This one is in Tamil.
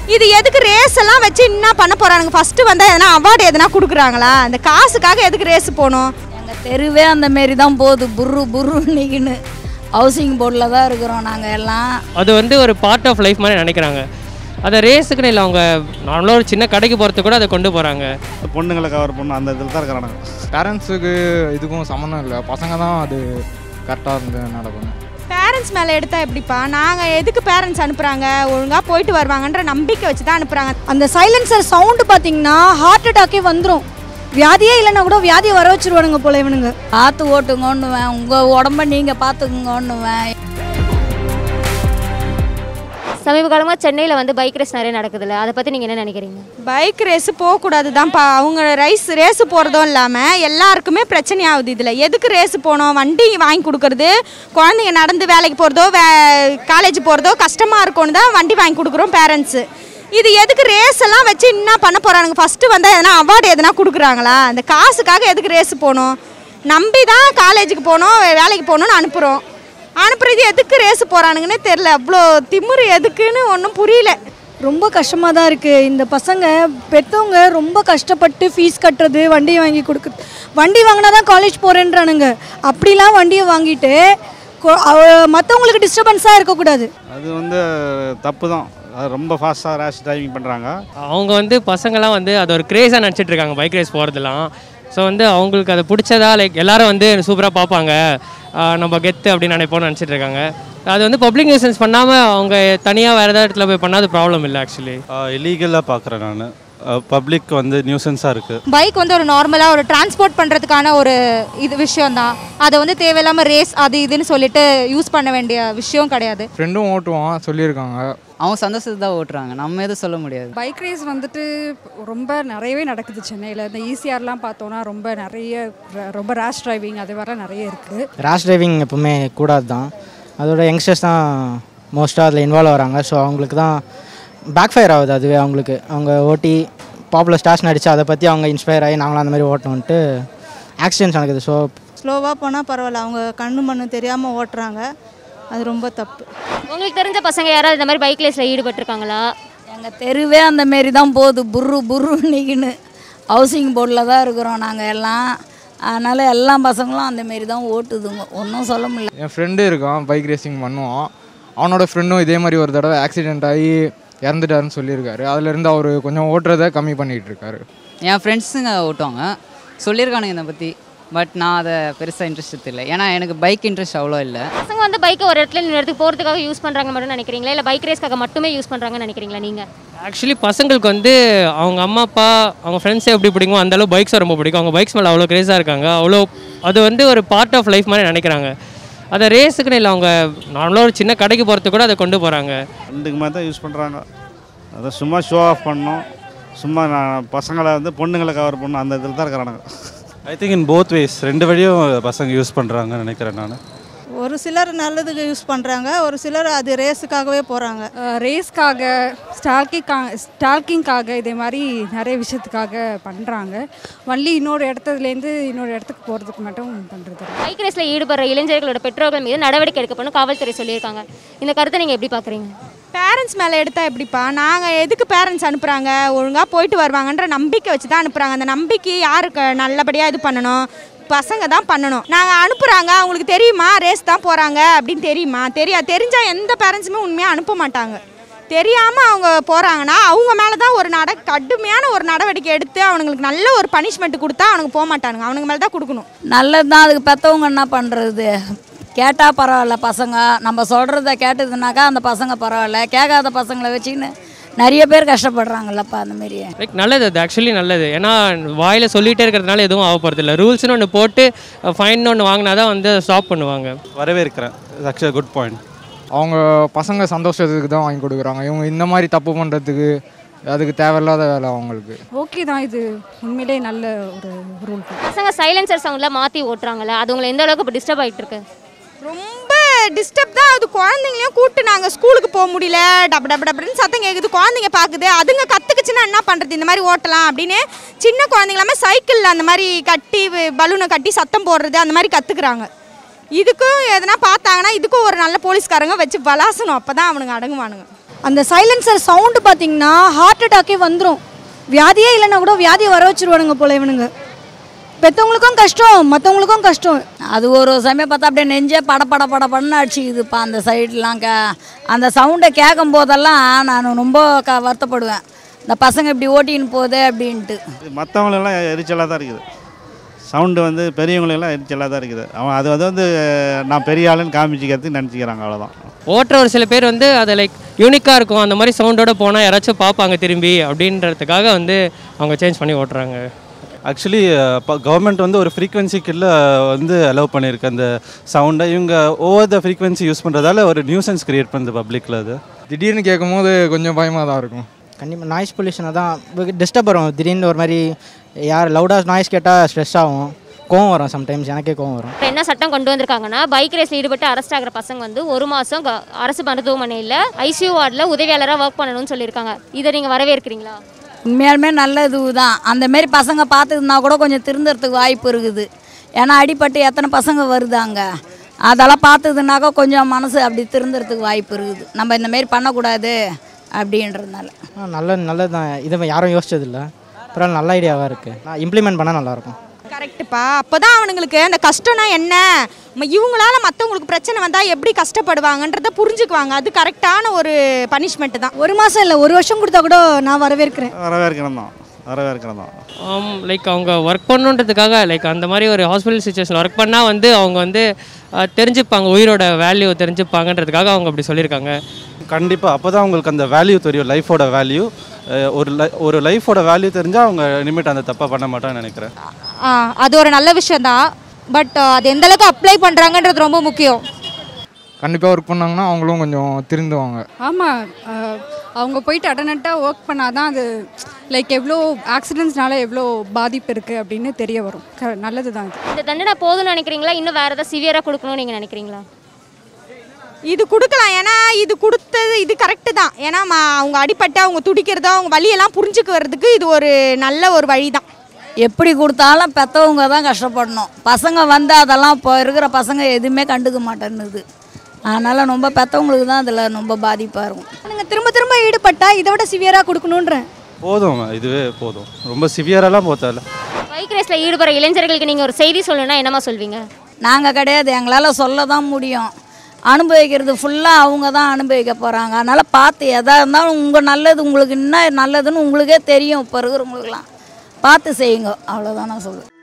இது எதுக்கு ரேஸ் எல்லாம் வச்சு என்ன பண்ண போறாங்க ஃபர்ஸ்ட் வந்தா எதனா அவார்டு எதனா கொடுக்குறாங்களா இந்த காசுக்காக எதுக்கு ரேஸ் போகணும் எங்கள் தெருவே அந்த மாரி தான் போகுது புர்ரு புர்ரு நிற்கின்னு ஹவுசிங் போர்டில் தான் இருக்கிறோம் நாங்கள் எல்லாம் அது வந்து ஒரு பார்ட் ஆஃப் லைஃப் மாதிரி நினைக்கிறாங்க அதை ரேஸுக்குன்னு இல்லை அவங்க நார்மலாக ஒரு சின்ன கடைக்கு போகிறதுக்கு கூட அதை கொண்டு போகிறாங்க பொண்ணுங்களை கவர் பண்ண அந்த இதில் தான் இருக்கிறானுங்க பேரண்ட்ஸுக்கு இதுக்கும் சம்மந்தம் இல்லை பசங்க தான் அது கரெக்டாக இருந்து நடக்கணும் பேரண்ட்ஸ் மேலே எடுத்தா எப்படிப்பா நாங்கள் எதுக்கு பேரண்ட்ஸ் அனுப்புகிறாங்க ஒழுங்காக போயிட்டு வருவாங்கன்ற நம்பிக்கை வச்சு தான் அனுப்புகிறாங்க அந்த சைலன்சர் சவுண்டு பார்த்தீங்கன்னா ஹார்ட் அட்டாக்கே வந்துடும் வியாதியே இல்லைன்னா கூட வியாதியை வர வச்சிருவானுங்க போல இவனுங்க பார்த்து ஓட்டுங்கன்னுவேன் உங்கள் உடம்ப நீங்கள் பார்த்துக்குங்கன்னுவேன் சமீப காலமாக சென்னையில் வந்து பைக் ரேஸ் நிறைய நடக்குதுல்ல அதை பற்றி நீங்கள் என்ன நினைக்கிறீங்க பைக் ரேஸு போகக்கூடாது தான்ப்பா அவங்க ரைஸ் ரேஸு போகிறதும் இல்லாமல் எல்லாருக்குமே பிரச்சனை ஆகுது இதில் எதுக்கு ரேஸு போகணும் வண்டி வாங்கி கொடுக்கறது குழந்தைங்க நடந்து வேலைக்கு போகிறதோ வே காலேஜ் போகிறதோ கஷ்டமாக இருக்கும்னு தான் வண்டி வாங்கி கொடுக்குறோம் பேரண்ட்ஸு இது எதுக்கு ரேஸ் எல்லாம் வச்சு என்ன பண்ண போகிறானுங்க ஃபஸ்ட்டு வந்தால் எதனா அவார்டு எதனா கொடுக்குறாங்களா அந்த காசுக்காக எதுக்கு ரேஸு போகணும் நம்பி தான் காலேஜுக்கு போகணும் வேலைக்கு போகணும்னு அனுப்புகிறோம் அனுப்புறது எதுக்கு ரேஸு போகிறானுங்கன்னே தெரில அவ்வளோ திமிரு எதுக்குன்னு ஒன்றும் புரியல ரொம்ப கஷ்டமாக தான் இருக்குது இந்த பசங்க பெற்றவங்க ரொம்ப கஷ்டப்பட்டு ஃபீஸ் கட்டுறது வண்டி வாங்கி கொடுக்குறது வண்டி வாங்கினா தான் காலேஜ் போகிறேன்றானுங்க அப்படிலாம் வண்டியை வாங்கிட்டு மற்றவங்களுக்கு டிஸ்டர்பன்ஸாக இருக்கக்கூடாது அது வந்து தப்பு தான் அது ரொம்ப ஃபாஸ்ட்டாக ரேஷ் டிரைவிங் பண்ணுறாங்க அவங்க வந்து பசங்களாம் வந்து அது ஒரு க்ரேஸாக நினச்சிட்டு இருக்காங்க பைக் ரேஸ் போகிறதுலாம் ஸோ வந்து அவங்களுக்கு அது பிடிச்சதா லைக் எல்லாரும் வந்து சூப்பராக பார்ப்பாங்க ஆஹ் நம்ம கெத்து அப்படின்னு நினைப்போம்னு நினச்சிட்டு இருக்காங்க அது வந்து பப்ளிக் நியூசன்ஸ் பண்ணாமல் அவங்க தனியாக வேறு ஏதாவது இடத்துல போய் பண்ணால் அது ப்ராப்ளம் இல்லை ஆக்சுவலி இல்லீகலாக பார்க்குறேன் நான் பப்ளிக் வந்து நியூசன்ஸாக இருக்குது பைக் வந்து ஒரு நார்மலாக ஒரு டிரான்ஸ்போர்ட் பண்ணுறதுக்கான ஒரு இது விஷயம் தான் அதை வந்து தேவையில்லாமல் ரேஸ் அது இதுன்னு சொல்லிட்டு யூஸ் பண்ண வேண்டிய விஷயம் கிடையாது ஃப்ரெண்டும் ஓட்டுவான் சொல்லியிருக்காங்க அவங்க சந்தோஷத்தை தான் ஓட்டுறாங்க நம்ம எதுவும் சொல்ல முடியாது பைக் ரேஸ் வந்துட்டு ரொம்ப நிறையவே நடக்குது சென்னையில் இந்த ஈசிஆர்லாம் பார்த்தோன்னா ரொம்ப நிறைய ர- ரொம்ப ரேஷ் டிரைவிங் அது வர நிறைய இருக்குது ரேஷ் டிரைவிங் எப்பவுமே கூடாது தான் அதோட யங்ஸ்டர்ஸ் தான் மோஸ்ட்டாக அதில் இன்வால்வ் ஆகிறாங்க ஸோ அவங்களுக்கு தான் பேக் ஃபயர் ஆகுது அதுவே அவங்களுக்கு அவங்க ஓட்டி பாப்புலர் ஸ்டார்ஸ் நடித்து அதை பற்றி அவங்க இன்ஸ்பயர் ஆகி நாங்களும் அந்த மாதிரி ஓட்டணுன்ட்டு ஆக்சிடென்ட்ஸ் நடக்குது ஸோ ஸ்லோவாக போனால் பரவாயில்ல அவங்க கண்ணு மண்ணு தெரியாமல் ஓட்டுறாங்க அது ரொம்ப தப்பு உங்களுக்கு தெரிஞ்ச பசங்க யாராவது இந்த மாதிரி பைக் ரேஸில் ஈடுபட்டிருக்காங்களா எங்கள் தெருவே அந்த மாரி தான் போகுது புர்ரு புர்ரு நிற்கின்னு ஹவுசிங் போர்டில் தான் இருக்கிறோம் நாங்கள் எல்லாம் அதனால் எல்லா பசங்களும் அந்த மாரி தான் ஓட்டுதுங்க ஒன்றும் சொல்ல முடியல என் ஃப்ரெண்டு இருக்கான் பைக் ரேசிங் பண்ணுவான் அவனோட ஃப்ரெண்டும் இதே மாதிரி ஒரு தடவை ஆக்சிடென்ட் ஆகி இறந்துட்டாருன்னு சொல்லியிருக்காரு அதுலேருந்து அவர் கொஞ்சம் ஓட்டுறதை கம்மி பண்ணிகிட்டு இருக்காரு என் ஃப்ரெண்ட்ஸுங்க ஓட்டுவாங்க சொல்லியிருக்கானுங்க இதை பற்றி பட் நான் அதை பெருசாக இன்ட்ரெஸ்ட் இல்லை ஏன்னா எனக்கு பைக் இன்ட்ரெஸ்ட் அவ்வளோ இல்லை பசங்க வந்து பைக்கை ஒரு இடத்துல இன்னொரு இடத்துக்கு போகிறதுக்காக யூஸ் பண்ணுறாங்க மட்டும் நினைக்கிறீங்களா இல்லை பைக் ரேஸ்க்காக மட்டுமே யூஸ் பண்ணுறாங்கன்னு நினைக்கிறீங்களா நீங்கள் ஆக்சுவலி பசங்களுக்கு வந்து அவங்க அம்மா அப்பா அவங்க ஃப்ரெண்ட்ஸே எப்படி பிடிக்குமோ அந்த அளவு பைக்ஸ் ரொம்ப பிடிக்கும் அவங்க பைக்ஸ் மேலே அவ்வளோ க்ரேஸாக இருக்காங்க அவ்வளோ அது வந்து ஒரு பார்ட் ஆஃப் லைஃப் மாதிரி நினைக்கிறாங்க அதை ரேஸுக்குன்னு இல்லை அவங்க நார்மலாக ஒரு சின்ன கடைக்கு போகிறதுக்கு கூட அதை கொண்டு போகிறாங்க ரெண்டுக்கு மாதிரி தான் யூஸ் பண்ணுறாங்க அதை சும்மா ஷோ ஆஃப் பண்ணணும் சும்மா நான் பசங்களை வந்து பொண்ணுங்களை கவர் பண்ணணும் அந்த இதில் தான் இருக்கிறானுங்க I think in both ways ரெண்டு வழியும் பசங்க யூஸ் பண்ணுறாங்கன்னு நினைக்கிறேன் நான் ஒரு சிலர் நல்லதுக்கு யூஸ் பண்ணுறாங்க ஒரு சிலர் அது ரேஸுக்காகவே போகிறாங்க ரேஸ்க்காக ஸ்டால்கிங்காக ஸ்டால்கிங்காக இதே மாதிரி நிறைய விஷயத்துக்காக பண்ணுறாங்க வண்டி இன்னொரு இடத்துலேருந்து இன்னொரு இடத்துக்கு போகிறதுக்கு மட்டும் பண்ணுறது பைக் ரேஸில் ஈடுபடுற இளைஞர்களோட பெற்றோர்கள் மீது நடவடிக்கை எடுக்கப்படும் காவல்துறை சொல்லியிருக்காங்க இந்த கருத்தை நீங்கள் எப்படி பார்க்குறீங்க பேரண்ட்ஸ் மேலே எடுத்தா எப்படிப்பா நாங்கள் எதுக்கு பேரண்ட்ஸ் அனுப்புகிறாங்க ஒழுங்காக போயிட்டு வருவாங்கன்ற நம்பிக்கை வச்சு தான் அனுப்புகிறாங்க அந்த நம்பிக்கை யாருக்கு நல்லபடியாக இது பண்ணணும் பசங்க தான் பண்ணணும் நாங்கள் அனுப்புகிறாங்க அவங்களுக்கு தெரியுமா ரேஸ் தான் போகிறாங்க அப்படின்னு தெரியுமா தெரியா தெரிஞ்சால் எந்த பேரண்ட்ஸுமே உண்மையாக அனுப்ப மாட்டாங்க தெரியாமல் அவங்க போகிறாங்கன்னா அவங்க மேலே தான் ஒரு நட கடுமையான ஒரு நடவடிக்கை எடுத்து அவனுங்களுக்கு நல்ல ஒரு பனிஷ்மெண்ட் கொடுத்தா அவனுக்கு போக மாட்டானுங்க அவனுங்க மேலே தான் கொடுக்கணும் நல்லது தான் அதுக்கு பெற்றவங்க என்ன பண்ணுறது கேட்டால் பரவாயில்ல பசங்க நம்ம சொல்கிறத கேட்டதுனாக்கா அந்த பசங்க பரவாயில்ல கேட்காத பசங்களை வச்சுக்கின்னு நிறைய பேர் கஷ்டப்படுறாங்கல்லப்பா அந்த மாரி லைக் நல்லது அது ஆக்சுவலி நல்லது ஏன்னா வாயில் சொல்லிகிட்டே இருக்கிறதுனால எதுவும் ஆகப்படுறது இல்லை ரூல்ஸ்னு ஒன்று போட்டு ஃபைன் ஒன்று வாங்கினா தான் வந்து ஸ்டாப் பண்ணுவாங்க வரவேற்கிறேன் ஆக்சுவலி குட் பாயிண்ட் அவங்க பசங்க சந்தோஷத்துக்கு தான் வாங்கி கொடுக்குறாங்க இவங்க இந்த மாதிரி தப்பு பண்ணுறதுக்கு அதுக்கு தேவையில்லாத வேலை அவங்களுக்கு ஓகே தான் இது உண்மையிலே நல்ல ஒரு ரூல் பசங்க சைலன்சர் சவுண்டில் மாற்றி ஓட்டுறாங்கல்ல அது உங்களை எந்த அளவுக்கு இப்போ டிஸ்டர்ப் ஆகிட்டு இருக்கு ரொம்ப டிஸ்டர்ப் தான் அது குழந்தைங்களையும் கூப்பிட்டு நாங்கள் ஸ்கூலுக்கு போக முடியல டப டப டபுன்னு சத்தம் கேட்குது குழந்தைங்க பார்க்குது அதுங்க கற்றுக்குச்சுன்னா என்ன பண்ணுறது இந்த மாதிரி ஓட்டலாம் அப்படின்னு சின்ன குழந்தைங்களாமே சைக்கிளில் அந்த மாதிரி கட்டி பலூனை கட்டி சத்தம் போடுறது அந்த மாதிரி கற்றுக்குறாங்க இதுக்கும் எதனா பார்த்தாங்கன்னா இதுக்கும் ஒரு நல்ல போலீஸ்காரங்க வச்சு பலாசணும் அப்போ தான் அவனுங்க அடங்குவானுங்க அந்த சைலன்சர் சவுண்டு பார்த்தீங்கன்னா ஹார்ட் அட்டாக்கே வந்துடும் வியாதியே இல்லைன்னா கூட வியாதியை வர வச்சிருவானுங்க போல இவனுங்க பெற்றவங்களுக்கும் கஷ்டம் மற்றவங்களுக்கும் கஷ்டம் அது ஒரு சமயம் பார்த்தா அப்படியே நெஞ்சே பட பட பட படன்னு அடிச்சுக்குதுப்பா அந்த சைட்லாம் கே அந்த சவுண்டை கேட்கும் போதெல்லாம் நான் ரொம்ப க வருத்தப்படுவேன் இந்த பசங்க இப்படி ஓட்டின்னு போகுது அப்படின்ட்டு மற்றவங்களெல்லாம் எரிச்சலாக தான் இருக்குது சவுண்டு வந்து பெரியவங்களெல்லாம் எரிச்சலாக தான் இருக்குது அவன் அது வந்து வந்து நான் பெரிய ஆளுன்னு காமிச்சிக்கிறதுக்கு நினச்சிக்கிறாங்க அவ்வளோதான் ஓட்டுற ஒரு சில பேர் வந்து அதை லைக் யூனிக்காக இருக்கும் அந்த மாதிரி சவுண்டோட போனால் யாராச்சும் பார்ப்பாங்க திரும்பி அப்படின்றதுக்காக வந்து அவங்க சேஞ்ச் பண்ணி ஓட்டுறாங்க ஆக்சுவலி கவர்மெண்ட் வந்து ஒரு ஃப்ரீக்வன்சி கீழே வந்து அலோவ் பண்ணியிருக்கு அந்த சவுண்டை இவங்க ஓவர் த ஃப்ரீக்வன்சி யூஸ் பண்ணுறதால ஒரு நியூசன்ஸ் கிரியேட் பண்ணுது பப்ளிக்கில் அது திடீர்னு கேட்கும்போது கொஞ்சம் பயமாக தான் இருக்கும் கண்டிப்பாக நாய்ஸ் பொல்யூஷனை தான் டிஸ்டர்ப் வரும் திடீர்னு ஒரு மாதிரி யார் லவுடாக நாய்ஸ் கேட்டால் ஸ்ட்ரெஸ் ஆகும் கோவம் வரும் சம்டைம்ஸ் எனக்கே கோவம் வரும் இப்போ என்ன சட்டம் கொண்டு வந்திருக்காங்கன்னா பைக் ரேஸில் ஈடுபட்டு அரெஸ்ட் ஆகிற பசங்க வந்து ஒரு மாதம் அரசு மருத்துவமனையில் ஐசியூ வார்டில் உதவியாளராக ஒர்க் பண்ணணும்னு சொல்லியிருக்காங்க இதை நீங்கள் வரவேற்கிறீங்களா உண்மையாலுமே நல்ல இது தான் அந்த மாரி பசங்க பார்த்துருந்தா கூட கொஞ்சம் திருந்துறதுக்கு வாய்ப்பு இருக்குது ஏன்னா அடிபட்டு எத்தனை பசங்க வருதாங்க அதெல்லாம் பார்த்ததுனாக்கா கொஞ்சம் மனசு அப்படி திருந்துறதுக்கு வாய்ப்பு இருக்குது நம்ம இந்த மாரி பண்ணக்கூடாது அப்படின்றதுனால ஆ, நல்ல நல்லது தான் இதை யாரும் யோசிச்சதில்ல அப்புறம் நல்ல ஐடியாவாக இருக்குது நான் இம்ப்ளிமெண்ட் பண்ணால் நல்லாயிருக்கும் கரெக்டுப்பா அப்போ தான் அவனுங்களுக்கு அந்த கஷ்டம்னா என்ன ம- இவங்களால மற்றவங்களுக்கு பிரச்சனை வந்தால் எப்படி கஷ்டப்படுவாங்கன்றத புரிஞ்சுக்குவாங்க அது கரெக்டான ஒரு பனிஷ்மெண்ட் தான் ஒரு மாதம் இல்லை ஒரு வருஷம் கொடுத்தா கூட நான் வரவேற்கிறேன் வரவேற்கிறோம் தான் வரவேற்கிறோம் தான் லைக் அவங்க ஒர்க் பண்ணுன்றதுக்காக லைக் அந்த மாதிரி ஒரு ஹாஸ்பிட்டல் சுச்சுவேஷனில் ஒர்க் பண்ணால் வந்து அவங்க வந்து அஹ், தெரிஞ்சுப்பாங்க உயிரோட வேல்யூ தெரிஞ்சுப்பாங்கன்றதுக்காக அவங்க அப்படி சொல்லியிருக்காங்க கண்டிப்பாக அப்போ தான் அவங்களுக்கு அந்த வேல்யூ தெரியும் லைஃபோட வேல்யூ ஒரு லை ஒரு லைஃபோட வேல்யூ தெரிஞ்சால் அவங்க இனிமேட் அந்த தப்பை பண்ண மாட்டான்னு நினைக்கிறேன் ஆ அது ஒரு நல்ல விஷயந்தான் பட் அது எந்த அளவுக்கு அப்ளை பண்ணுறாங்கன்றது ரொம்ப முக்கியம் கண்டிப்பாக ஒர்க் பண்ணாங்கன்னா அவங்களும் கொஞ்சம் திருந்துவாங்க ஆமாம் அவங்க போயிட்டு அடனட்டாக ஒர்க் பண்ணாதான் அது லைக் எவ்வளோ ஆக்சிடென்ட்ஸ்னால எவ்வளோ பாதிப்பு இருக்குது அப்படின்னு தெரிய வரும் க நல்லது தான் இது இந்த தண்டனை போதும்னு நினைக்கிறீங்களா இன்னும் வேறு ஏதாவது சிவியராக கொடுக்கணும்னு நீங்கள் நினைக்கிறீங்களா இது கொடுக்கலாம் ஏன்னா இது கொடுத்தது இது கரெக்டு தான் ஏன்னா ம- அவங்க அடிபட்டு அவங்க துடிக்கிறதோ அவங்க வலியெல்லாம் புரிஞ்சுக்கு வர்றதுக்கு இது ஒரு நல்ல ஒரு வழி தான் எப்படி கொடுத்தாலும் பெற்றவங்க தான் கஷ்டப்படணும் பசங்க வந்து அதெல்லாம் இப்போ இருக்கிற பசங்க எதுவுமே கண்டுக்க மாட்டேன்னுது அதனால் ரொம்ப பெற்றவங்களுக்கு தான் அதில் ரொம்ப பாதிப்பாக இருக்கும் நீங்கள் திரும்ப திரும்ப ஈடுபட்டா இதை விட சிவியராக கொடுக்கணுன்றேன் போதும் இதுவே போதும் ரொம்ப சிவியரெல்லாம் போத்தால பைக் ரேஸில் ஈடுபடுற இளைஞர்களுக்கு நீங்கள் ஒரு செய்தி சொல்லணும்னா என்னமா சொல்வீங்க நாங்கள் கிடையாது எங்களால் சொல்ல தான் முடியும் அனுபவிக்கிறது ஃபுல்லாக அவங்க தான் அனுபவிக்க போகிறாங்க அதனால் பார்த்து எதாக இருந்தாலும் உங்கள் நல்லது உங்களுக்கு என்ன நல்லதுன்னு உங்களுக்கே தெரியும் இப்போ இருக்கிறவங்களுக்குலாம் பார்த்து செய்யுங்க அவ்வளோதான் நான் சொல்லுவேன்